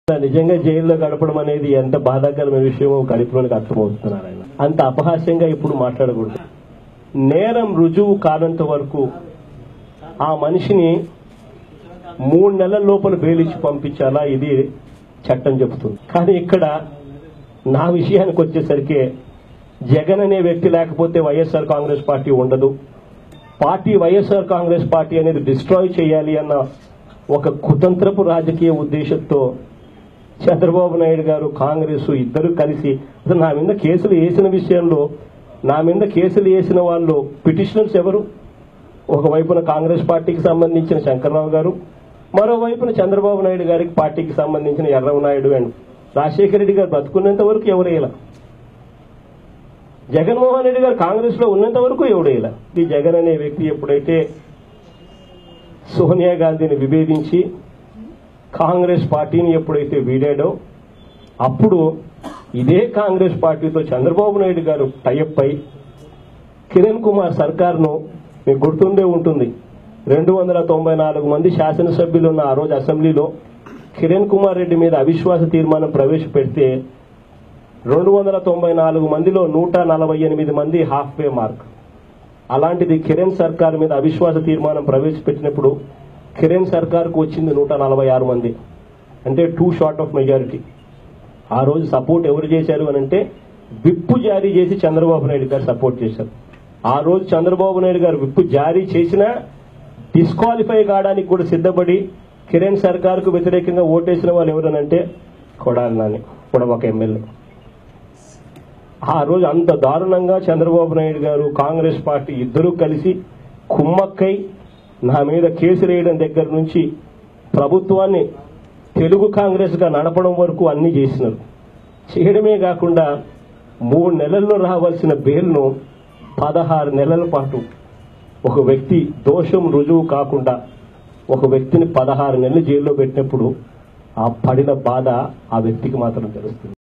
నిజంగా జైల్లో గడపడం అనేది ఎంత బాధాకరమైన విషయమో కడుపులోనికి అర్థమవుతున్నారు ఆయన అంత అపహాస్యంగా ఇప్పుడు మాట్లాడకూడదు నేరం రుజువు కానంత వరకు ఆ మనిషిని మూడు నెలల లోపల బెయిలిచ్చి పంపించాలా ఇది చట్టం చెబుతుంది కానీ ఇక్కడ నా విషయానికి వచ్చేసరికి జగన్ అనే వ్యక్తి లేకపోతే వైఎస్ఆర్ కాంగ్రెస్ పార్టీ ఉండదు పార్టీ వైఎస్ఆర్ కాంగ్రెస్ పార్టీ అనేది డిస్ట్రాయ్ చేయాలి అన్న ఒక కుతంత్రపు రాజకీయ ఉద్దేశంతో చంద్రబాబు నాయుడు గారు కాంగ్రెస్ ఇద్దరు కలిసి అసలు నా మీద కేసులు వేసిన విషయంలో నా మీద కేసులు వేసిన వాళ్ళు పిటిషనర్స్ ఎవరు ఒకవైపున కాంగ్రెస్ పార్టీకి సంబంధించిన శంకర్రావు గారు మరోవైపున చంద్రబాబు నాయుడు గారికి పార్టీకి సంబంధించిన ఎర్రవ నాయుడు అండ్ రాజశేఖర రెడ్డి గారు బతుకున్నంత వరకు ఎవరేలా జగన్మోహన్ రెడ్డి గారు కాంగ్రెస్ లో ఉన్నంత వరకు ఎవడేలా ఈ జగన్ అనే వ్యక్తి ఎప్పుడైతే సోనియా గాంధీని విభేదించి కాంగ్రెస్ పార్టీని ఎప్పుడైతే వీడాడో అప్పుడు ఇదే కాంగ్రెస్ పార్టీతో చంద్రబాబు నాయుడు గారు టైఅప్ అయి కిరణ్ కుమార్ సర్కార్ను మీకు గుర్తుండే ఉంటుంది రెండు వందల తొంభై నాలుగు మంది శాసనసభ్యులు ఉన్న ఆ రోజు అసెంబ్లీలో కిరణ్ కుమార్ రెడ్డి మీద అవిశ్వాస తీర్మానం ప్రవేశపెడితే రెండు వందల తొంభై నాలుగు మందిలో నూట నలభై ఎనిమిది మంది హాఫ్ వే మార్క్ అలాంటిది కిరణ్ సర్కార్ మీద అవిశ్వాస తీర్మానం ప్రవేశపెట్టినప్పుడు కిరణ్ సర్కార్కు వచ్చింది నూట నలభై ఆరు మంది అంటే టూ షార్ట్ ఆఫ్ మెజారిటీ ఆ రోజు సపోర్ట్ ఎవరు చేశారు అని అంటే విప్పు జారీ చేసి చంద్రబాబు నాయుడు గారు సపోర్ట్ చేశారు ఆ రోజు చంద్రబాబు నాయుడు గారు విప్పు జారీ చేసినా డిస్క్వాలిఫై కావడానికి కూడా సిద్ధపడి కిరణ్ సర్కార్కు వ్యతిరేకంగా ఓటేసిన వాళ్ళు ఎవరనంటే కొడాలి నాని కూడా ఒక ఎమ్మెల్యే ఆ రోజు అంత దారుణంగా చంద్రబాబు నాయుడు గారు కాంగ్రెస్ పార్టీ ఇద్దరూ కలిసి కుమ్మక్కై నా మీద కేసు వేయడం దగ్గర నుంచి ప్రభుత్వాన్ని తెలుగు కాంగ్రెస్ గా నడపడం వరకు అన్ని చేసినారు చేయడమే కాకుండా మూడు నెలల్లో రావాల్సిన బెయిల్ను పదహారు నెలల పాటు ఒక వ్యక్తి దోషం రుజువు కాకుండా ఒక వ్యక్తిని పదహారు నెలలు జైల్లో పెట్టినప్పుడు ఆ పడిన బాధ ఆ వ్యక్తికి మాత్రం తెలుస్తుంది